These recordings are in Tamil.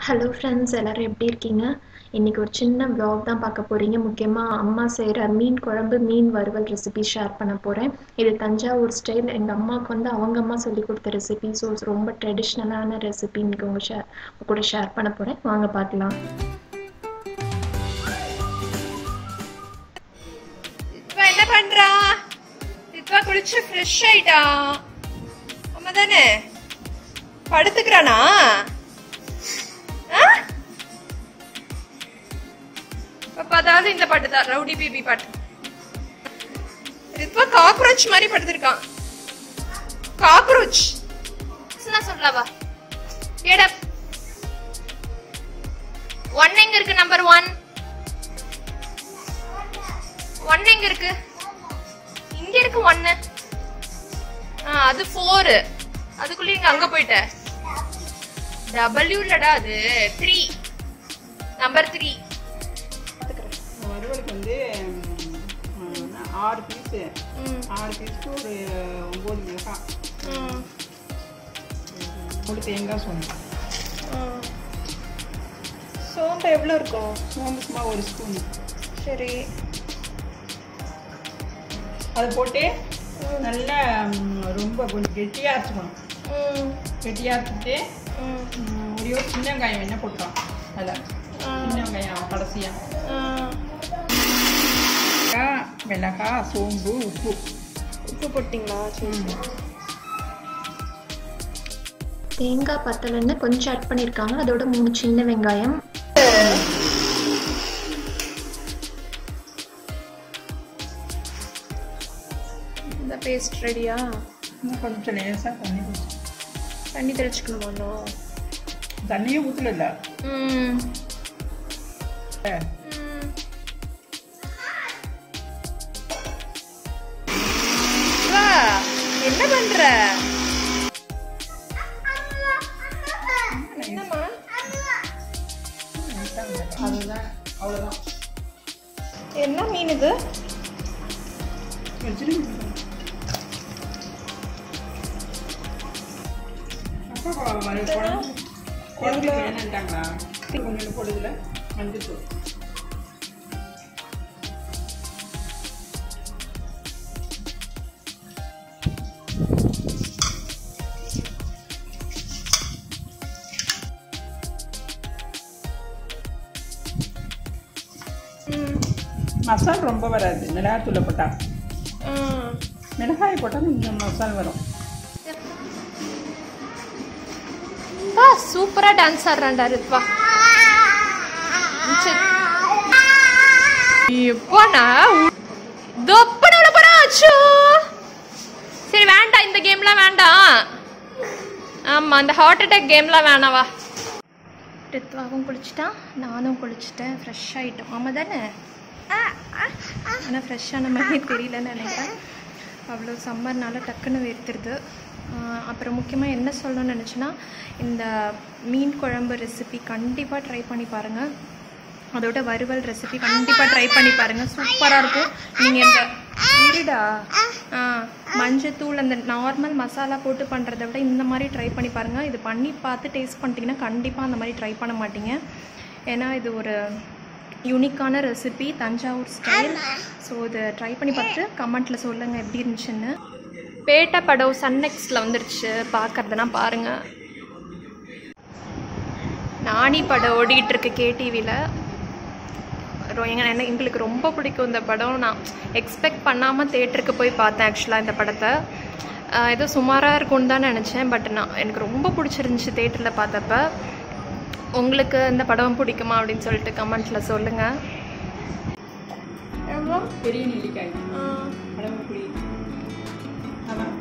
ஹலோ ஃப்ரெண்ட்ஸ் எல்லோரும் எப்படி இருக்கீங்க இன்றைக்கி ஒரு சின்ன vlog தான் பார்க்க போகிறீங்க முக்கியமாக அம்மா செய்கிற மீன் குழம்பு மீன் வறுவல் ரெசிபி ஷேர் பண்ண போகிறேன் இது தஞ்சாவூர் ஸ்டைல் எங்கள் அம்மாவுக்கு வந்து அவங்க அம்மா சொல்லி கொடுத்த ரெசிபி ஸோ ரொம்ப ட்ரெடிஷ்னலான ரெசிபி இன்றைக்கி உங்கள் ஷேர் கூட ஷேர் பண்ண போகிறேன் வாங்க பார்க்கலாம் இப்ப என்ன பண்றா இப்ப குளிச்சு ஃப்ரெஷ் ஆயிட்டா அம்மா தானே படுத்துக்கிறானா ஆ? இப்ப அதாவது இந்த பாட்டு தான் ரவுடி பேபி பாட்டு இப்ப காக்ரோச் மாதிரி படுத்திருக்கான் காக்ரோச் நான் சொல்லவா எட ஒன் எங்க இருக்கு நம்பர் ஒன் ஒன் எங்க இருக்கு இங்க இருக்கு ஒன்னு அது ஃபோர் அதுக்குள்ள இங்க அங்க போயிட்ட டபிள்யூ இல்லடா அது த்ரீ நம்பர் த்ரீ வறுவலுக்கு வந்து ம், ஆறு பீஸு ஆறு பீஸுக்கு ஒரு ஒம்பது மிளகாய் ஒரு தேங்காய் சோம்பு சோம்பு எவ்வளோ இருக்கும் சோம்பு சும்மா ஒரு ஸ்பூன் சரி அதை போட்டு நல்லா ம், ரொம்ப கொஞ்சம் கெட்டியாக அரைச்சிக்கணும் கெட்டியாக அரைச்சிட்டு ம், ஒரே ஒரு சின்ன வெங்காயம் என்ன போட்டுக்கலாம் அதில் சின்ன வெங்காயம் கடைசியாக மிளகாய் சோம்பு உப்பு உப்பு போட்டிங்களா சரி தேங்காய் பத்தலைன்னு கொஞ்சம் ஆட் பண்ணியிருக்காங்க அதோட மூணு சின்ன வெங்காயம் இந்த பேஸ்ட் ரெடியா இன்னும் கொஞ்சம் லேசாக தண்ணி ஊத்து. தண்ணி தெளிச்சுக்கணுமா தண்ணியே ஊற்றல இல்லை ம் வா, என்ன பண்ற என்னம்மா அதுதான் அவ்வளோதான் என்ன மீன் இது வச்சிருக்கீங்க அப்பா குழம்பு குழம்புக்கு வேணான்ட்டாங்களா கொஞ்சம் போடுதுல மஞ்சள் தூள் மசால் ரொம்ப வராது மிளகாத்தூளை போட்டா மிளகாய் போட்டால் கொஞ்சம் மசால் வரும் வா சூப்பரா டான்ஸ் ஆடுறான்டா ரித்வா இப்போ நான் தொப்பன விட போறேன் அச்சோ சரி வேண்டாம் இந்த கேம்லாம் வேண்டாம் ஆமா அந்த ஹார்ட் அட்டாக் கேம்லாம் வேணாவா ரித்வாவும் குளிச்சிட்டான் நானும் குளிச்சிட்டேன் ஃப்ரெஷ் ஆகிட்டோம் ஆமாம் தானே ஆனால் ஃப்ரெஷ்ஷான மாதிரி தெரியலன்னு நினைக்கிறேன் அவ்வளோ சம்மர்னால டக்குன்னு வேர்த்துருது ஆஹ் அப்புறம் முக்கியமாக என்ன சொல்லணும்னு நினச்சேன்னா இந்த மீன் குழம்பு ரெசிபி கண்டிப்பாக ட்ரை பண்ணி பாருங்கள் அதோட வறுவல் ரெசிபி கண்டிப்பாக ட்ரை பண்ணி பாருங்கள் சூப்பராக இருக்கும் நீங்கள் இந்த இருடா ஆ மஞ்சத்தூள் அந்த நார்மல் மசாலா போட்டு பண்ணுறத விட இந்த மாதிரி ட்ரை பண்ணி பாருங்கள் இது பண்ணி பார்த்து டேஸ்ட் பண்ணிட்டீங்கன்னா கண்டிப்பாக அந்த மாதிரி ட்ரை பண்ண மாட்டீங்க ஏன்னா இது ஒரு யூனிக்கான ரெசிபி தஞ்சாவூர் ஸ்டைல் ஸோ இதை ட்ரை பண்ணி பார்த்து கமெண்ட்டில் சொல்லுங்கள் எப்படி இருந்துச்சுன்னு பேட்டை படம் சன்னெக்ஸில் வந்துருச்சு பார்க்கறதுனா பாருங்கள் நாணி படம் ஓடிட்டு இருக்கு கேடிவியில் எங்க என்ன எங்களுக்கு ரொம்ப பிடிக்கும் இந்த படம் நான் எக்ஸ்பெக்ட் பண்ணாமல் தேட்டருக்கு போய் பார்த்தேன் ஆக்சுவலாக இந்த படத்தை ஆஹ் ஏதோ சுமாராக இருக்கும்னு தான் நினச்சேன் பட் நான் எனக்கு ரொம்ப பிடிச்சிருந்துச்சு தேட்டரில் பார்த்தப்ப உங்களுக்கு இந்த படம் பிடிக்குமா அப்படின்னு சொல்லிட்டு கமெண்ட்டில் சொல்லுங்கள் பெரிய நெல்லிக்காய் அளவு புளி அதான்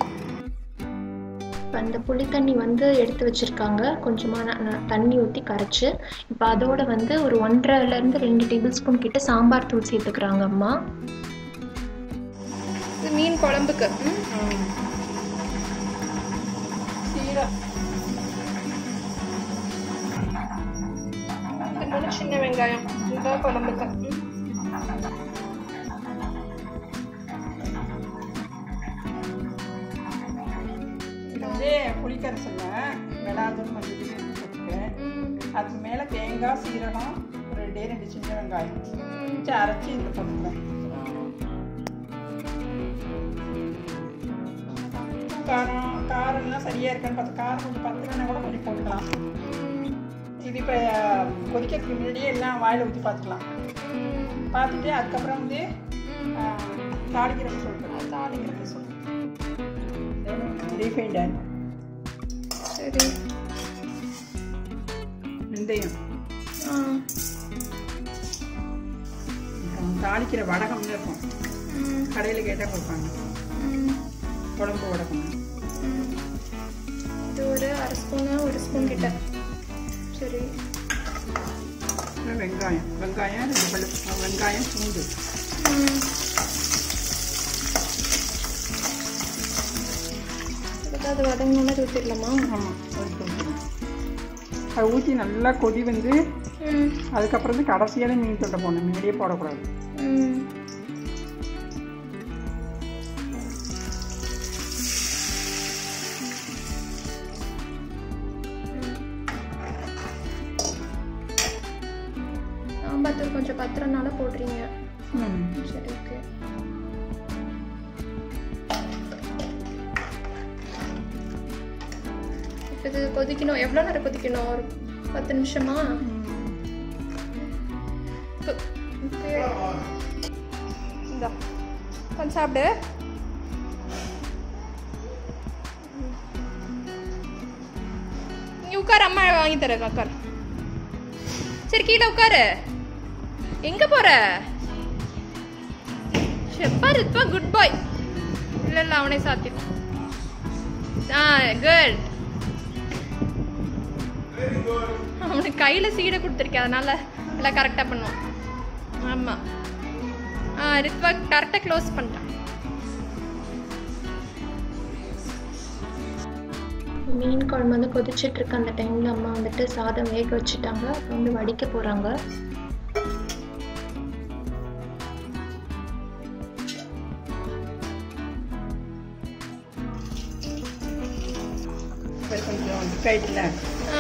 இப்போ அந்த புளி தண்ணி வந்து எடுத்து வச்சுருக்காங்க கொஞ்சமாக தண்ணி ஊற்றி கரைச்சி இப்போ அதோட வந்து ஒரு ஒன்றரைலேருந்து ரெண்டு டேபிள் ஸ்பூன் கிட்ட சாம்பார் தூள் சேர்த்துக்கிறாங்க அம்மா இது மீன் குழம்புக்கு சீரா இது மூணு சின்ன வெங்காயம் இந்த குழம்புக்கு ம். இது வந்து புளிக்கரைசல்ல மிளகாத்தூள் மஞ்சள் தூள் போட்டுருக்கேன் ம் அதுக்கு மேலே தேங்காய் சீரகம் ரெண்டே ரெண்டு சின்ன வெங்காயம் வச்சு அரைச்சி இதில் போட்டுக்கலாம் காரம் காரம்லாம் சரியாக இருக்கான்னு பார்த்து காரம் கொஞ்சம் பத்துலன்னா கூட கொஞ்சம் போட்டுக்கலாம் இது இப்போ கொதிக்கிறதுக்கு முன்னாடியே எல்லாம் வாயில் ஊற்றி பார்த்துக்கலாம் பார்த்துட்டு அதுக்கப்புறம் வந்து ஆஹ், தாளிக்கிறப்ப சொல்கிறேன் தாளிக்கிறப்ப சொல்கிறேன் ரீஃபைண்ட் ஆயில் சரி வெந்தயம் ஆ அப்புறம் தாளிக்கிற வடகம்னு இருக்கும் ம், கடையில் கேட்டால் கொடுப்பாங்க ம், குழம்பு வடகம் ம். இது ஒரு அரை ஸ்பூனு ஒரு ஸ்பூன் கிட்ட சரி அப்புறம் வெங்காயம் வெங்காயம் ரெண்டு பல்லு வெங்காயம் பூண்டு ம். அதுக்கு அது வதங்கினோட அது ஊற்றிடலாமா ஆமாம் அதை ஊற்றி நல்லா கொதி வந்து ம் அதுக்கப்புறம் வந்து கடைசியால மீன் தொண்டை போடணும் முன்னாடியே போடக்கூடாது ம் சாம்பார் தூள் கொஞ்சம் பத்திரனால போடுறீங்க ம் சரி ஓகே இப்போ இது கொதிக்கணும் எவ்வளோ நேரம் கொதிக்கணும் ஒரு பத்து நிமிஷமா கொ- ஓகே. இந்தா கொஞ்சம் சாப்பிடு நீ உட்காரு அம்மா வாங்கி தரேன் உட்காரு சரி கீழே உட்காரு எங்க போற ஷெப்பா ரித்வா குட் பாய் இல்ல இல்ல அவனே சாத்திட்டான் ஆ குட் அவனுக்கு கையில சீடை கொடுத்துருக்கேன் அதனால எல்லாம் கரெக்டா பண்ணுவான் ஆமா ஆ ரித்வா கரெக்டா க்ளோஸ் பண்ணிட்டான் மீன் குழம்பு வந்து கொதிச்சிட்டு இருக்க அந்த டைம்ல அம்மா வந்துட்டு சாதம் வேக வச்சுட்டாங்க அப்ப வந்து வடிக்க போறாங்க இப்போ கொஞ்சம் திக்காயிட்டுல ஆ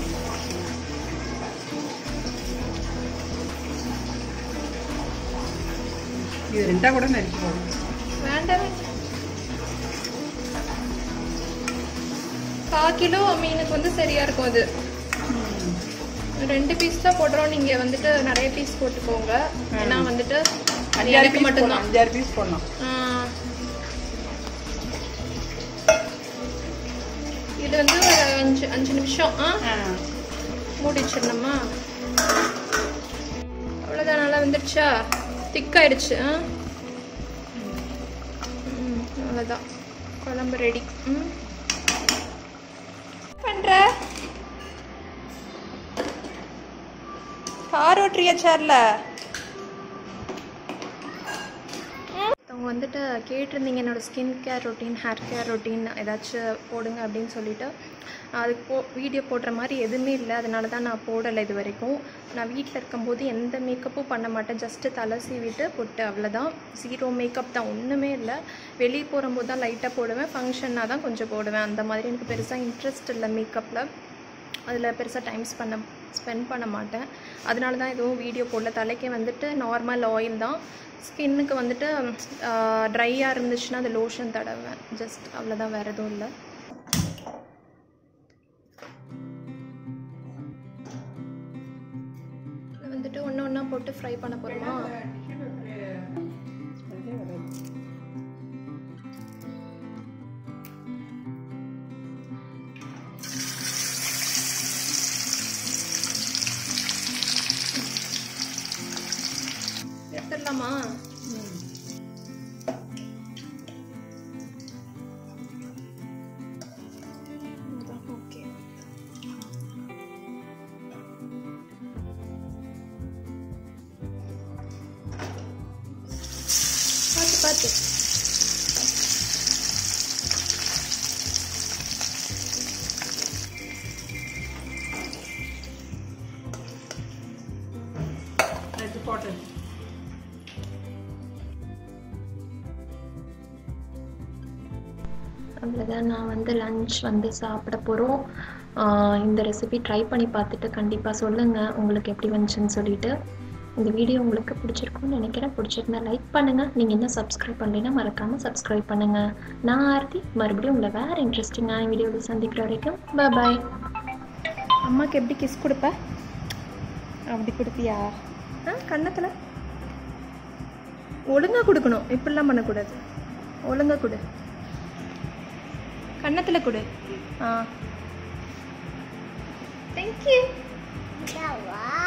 இது ரெண்டா கூட நறுக்கி போடும் வேண்டாம் கா கிலோ மீனுக்கு வந்து சரியா இருக்கும் அது ரெண்டு பீஸ் தான் போடுறோம் நீங்க வந்துட்டு நிறைய பீஸ் போட்டுக்கோங்க ஏன்னா வந்துட்டு அது அஞ்சாறு எனக்கு பீஸ் போடணும் மட்டும்தான் அஞ்சாறு பீஸ் போடணும் ஆ. இது வந்து ஒரு அஞ்சு அஞ்சு நிமிஷம் ஆ ஆ மூடி வச்சிடணுமா அவ்வளோதான் நல்லா வந்துடுச்சா திக்காயிடுச்சு ஆ ம் அவ்வளோதான் குழம்பு ரெடி ம் பண்ற கார் ஓட்டுறியா சேர்ல அவங்க வந்துட்டு கேட்டிருந்தீங்க என்னோட skin care routine hair care routine ஏதாச்சும் போடுங்க அப்படின்னு சொல்லிட்டு அதுக்கு போ வீடியோ போடுற மாதிரி எதுவுமே இல்லை அதனால தான் நான் போடலை இது வரைக்கும் நான் வீட்டில் இருக்கும்போது எந்த மேக்கப்பும் பண்ண மாட்டேன் ஜஸ்ட்டு தலை சீவிட்டு பொட்டு அவ்வளோதான் ஜீரோ மேக்கப் தான் ஒன்றுமே இல்லை வெளியே போகும்போது தான் லைட்டாக போடுவேன் ஃபங்க்ஷன்னாக தான் கொஞ்சம் போடுவேன் அந்த மாதிரி எனக்கு பெருசாக இன்ட்ரெஸ்ட் இல்லை மேக்கப்பில் அதில் பெருசாக டைம் பண்ண ஸ்பெண்ட் பண்ண மாட்டேன் அதனால தான் எதுவும் வீடியோ போடல தலைக்கு வந்துட்டு நார்மல் ஆயில் தான் ஸ்கின்னுக்கு வந்துட்டு ட்ரையாக இருந்துச்சுன்னா அது லோஷன் தடவேன் ஜஸ்ட் அவ்வளோதான் வேறு எதுவும் இல்லை இதை வந்துட்டு ஒன்று ஒன்றா போட்டு ஃப்ரை பண்ண போகிறோமா எடுத்துடலாமா ஓகே பார்த்து பார்த்து எடுத்து போட்டு அவ்வளோதான் நான் வந்து லஞ்ச் வந்து சாப்பிட போகிறோம் ஆஹ் இந்த ரெசிபி ட்ரை பண்ணி பார்த்துட்டு கண்டிப்பாக சொல்லுங்கள் உங்களுக்கு எப்படி வந்துச்சுன்னு சொல்லிட்டு இந்த வீடியோ உங்களுக்கு பிடிச்சிருக்கும்னு நினைக்கிறேன் பிடிச்சிருந்தா லைக் பண்ணுங்கள் நீங்கள் இன்னும் சப்ஸ்கிரைப் பண்ணலைன்னா மறக்காமல் சப்ஸ்கிரைப் பண்ணுங்கள் நான் ஆர்த்தி மறுபடியும் உங்களை வேறு இன்ட்ரெஸ்டிங்கான வீடியோவில் சந்திக்கிற வரைக்கும் பாய் அம்மாவுக்கு எப்படி கிஸ் கொடுப்ப அப்படி கொடுப்பியா ஆ கன்னத்தில் ஒழுங்காக கொடுக்கணும் இப்படிலாம் பண்ணக்கூடாது ஒழுங்காக கொடு கன்னத்தில் கொடு ஆ தேங்க்யூ Wow.